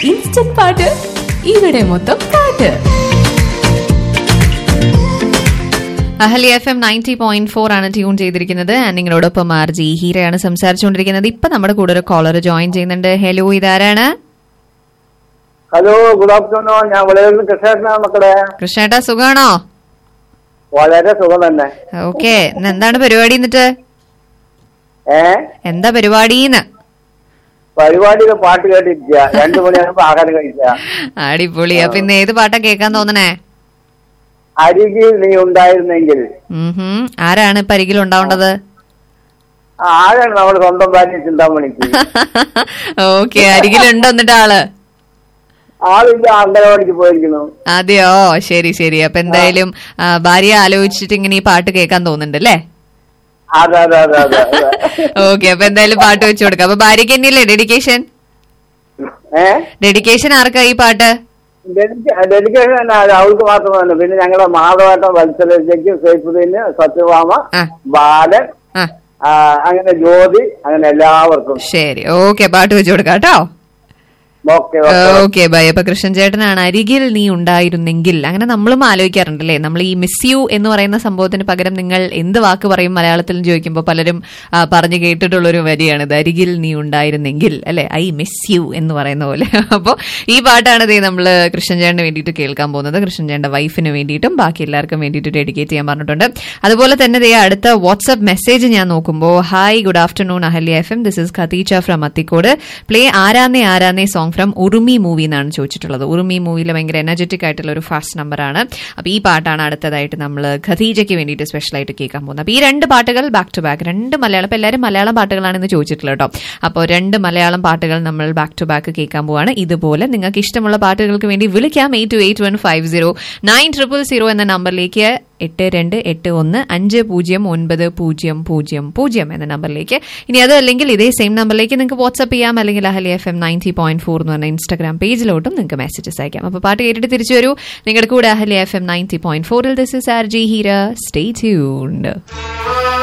Instant പാട്ട് ഇവിടെ മൊത്തം പാട്ട് Ahalia F M ninety point four ആണ് ട്യൂൺ ചെയ്തിരിക്കുന്നത് ആൻഡ് നിങ്ങളോടൊപ്പം ആർ ജി ഹീരയാണ് സംസാരിച്ചുകൊണ്ടിരിക്കുന്നത് ഇപ്പൊ നമ്മുടെ കൂടെ ഒരു കോളർ ജോയിൻ ചെയ്യുന്നുണ്ട് ഹലോ ഇതാരാണ് ഹലോ ഗുഡ് ആഫ്റ്റർനൂൺ ഞാൻ വിളയൂരിൽ കൃഷ്ണേട്ടനാണ് മക്കളെ കൃഷ്ണേട്ടാ സുഖാണോ വളരെ സുഖം തന്നെ ഓക്കെ എന്താണ് പരിപാടി എന്നിട്ട് ഏ എന്താ പരിപാടിന്ന് പരിപാടിയിലെ പാട്ട് കേട്ടിരിക്കുക രണ്ടു മണിയാകുമ്പോ ആഹാരം കഴിക്കുക അടിപൊളി അപ്പൊ ഇന്ന് ഏത് പാട്ടാ കേൾക്കാൻ തോന്നണേ അരികിൽ നീ ഉണ്ടായിരുന്നെങ്കിൽ ഉം ഹും. ആരാണ് ഇപ്പൊ അരികിൽ ഉണ്ടാവേണ്ടത് ആ, ആരാണ് നമ്മുടെ സ്വന്തം ഭാര്യ ചിന്താമണിക്ക് ഓക്കെ അരികിലുണ്ടോ എന്നിട്ട് ആള് ആളിന്റെ അംഗനവാടിക്ക് പോയിരിക്കുന്നു അതെയോ ശരി ശരി അപ്പൊ എന്തായാലും ആ, ഭാര്യ ആലോചിച്ചിട്ട് ഇങ്ങനെ ഈ പാട്ട് കേൾക്കാൻ തോന്നുന്നുണ്ട് അല്ലേ അതെ അതെ അതെ അതെ അതെ ഓക്കെ അപ്പൊ എന്തായാലും പാട്ട് വെച്ചു കൊടുക്കാം അപ്പൊ ഭാര്യക്ക് തന്നെയല്ലേ ഡെഡിക്കേഷൻ ഏ ഡെഡിക്കേഷൻ ആർക്കാ ഈ പാട്ട് ഡെഡിക്കേഷൻ തന്നെ അത് അവൾക്ക് മാത്രമല്ല പിന്നെ ഞങ്ങളുടെ മാധവേട്ടൻ വത്സരയ്ക്ക് സൈഫുദ്ദീന് സത്യഭാമ ആ. ബാലൻ ആ ആ, അങ്ങനെ ജ്യോതി അങ്ങനെ എല്ലാവർക്കും ശരി ഓക്കെ പാട്ട് വെച്ചു കൊടുക്കാം കേട്ടോ ഓക്കെ ഓക്കെ ഓക്കെ ബൈ അപ്പൊ കൃഷ്ണൻ ചേട്ടനാണ് അരികിൽ നീ ഉണ്ടായിരുന്നെങ്കിൽ അങ്ങനെ നമ്മളും ആലോചിക്കാറുണ്ടല്ലേ നമ്മൾ ഈ മിസ് യു എന്ന് പറയുന്ന സംഭവത്തിന് പകരം നിങ്ങൾ എന്ത് വാക്ക് പറയും മലയാളത്തിൽ ചോദിക്കുമ്പോൾ പലരും ആ, പറഞ്ഞു കേട്ടിട്ടുള്ള ഒരു വരിയാണിത് അരികിൽ നീ ഉണ്ടായിരുന്നെങ്കിൽ അല്ലെ ഐ മിസ് യു എന്ന് പറയുന്ന പോലെ അപ്പോൾ ഈ പാട്ടാണ് ദേ നമ്മൾ കൃഷ്ണൻ ചേട്ടന് വേണ്ടിയിട്ട് കേൾക്കാൻ പോകുന്നത് കൃഷ്ണൻ ചേട്ടന്റെ വൈഫിന് വേണ്ടിയിട്ടും ബാക്കി എല്ലാവർക്കും വേണ്ടിയിട്ട് ഡെഡിക്കേറ്റ് ചെയ്യാൻ പറഞ്ഞിട്ടുണ്ട് അതുപോലെ തന്നെ ദേ അടുത്ത വാട്സ്ആപ്പ് മെസ്സേജ് ഞാൻ നോക്കുമ്പോൾ hi good afternoon Ahalia F M this is Khadeeja from Athikode play ആരാന്നേ ആരാന്നേ സോങ് ഫ്രം ഉറുമി മൂവി എന്നാണ് ചോദിച്ചിട്ടുള്ളത് ഉറുമി മൂവിയിലെ ഭയങ്കര എനർജറ്റിക് ആയിട്ടുള്ള ഒരു ഫാസ്റ്റ് നമ്പറാണ് അപ്പോൾ ഈ പാട്ടാണ് അടുത്തതായിട്ട് നമ്മൾ ഖതീജയ്ക്ക് വേണ്ടിയിട്ട് സ്പെഷ്യൽ ആയിട്ട് കേൾക്കാൻ പോകുന്നത് അപ്പോൾ ഈ രണ്ട് പാട്ടുകൾ ബാക്ക് ടു ബാക്ക് രണ്ട് മലയാളം ഇപ്പോൾ എല്ലാവരും മലയാളം പാട്ടുകളാണെന്ന് ചോദിച്ചിട്ടുള്ളത് കേട്ടോ അപ്പോൾ രണ്ട് മലയാളം പാട്ടുകൾ നമ്മൾ ബാക്ക് ടു ബാക്ക് കേൾക്കാൻ പോവാണ് ഇതുപോലെ നിങ്ങൾക്ക് ഇഷ്ടമുള്ള പാട്ടുകൾക്ക് വേണ്ടി വിളിക്കാം eight two eight one five zero nine triple zero എന്ന നമ്പറിലേക്ക് എട്ട് രണ്ട് എട്ട് ഒന്ന് അഞ്ച് പൂജ്യം ഒൻപത് പൂജ്യം പൂജ്യം പൂജ്യം എന്ന നമ്പറിലേക്ക് ഇനി അതല്ലെങ്കിൽ ഇതേ സെയിം നമ്പറിലേക്ക് നിങ്ങൾക്ക് വാട്സ്ആപ്പ് ചെയ്യാം അല്ലെങ്കിൽ Ahalia F M ninety point four എന്ന് പറഞ്ഞ ഇൻസ്റ്റാഗ്രാം പേജിലോട്ടും നിങ്ങൾക്ക് മെസ്സേജസ് അയക്കാം അപ്പോൾ പാട്ട് കേട്ടിട്ട് തിരിച്ചു വരൂ നിങ്ങളുടെ കൂടെ Ahalia F M ninety point ഫോറിൽ this is R G Heera stay tuned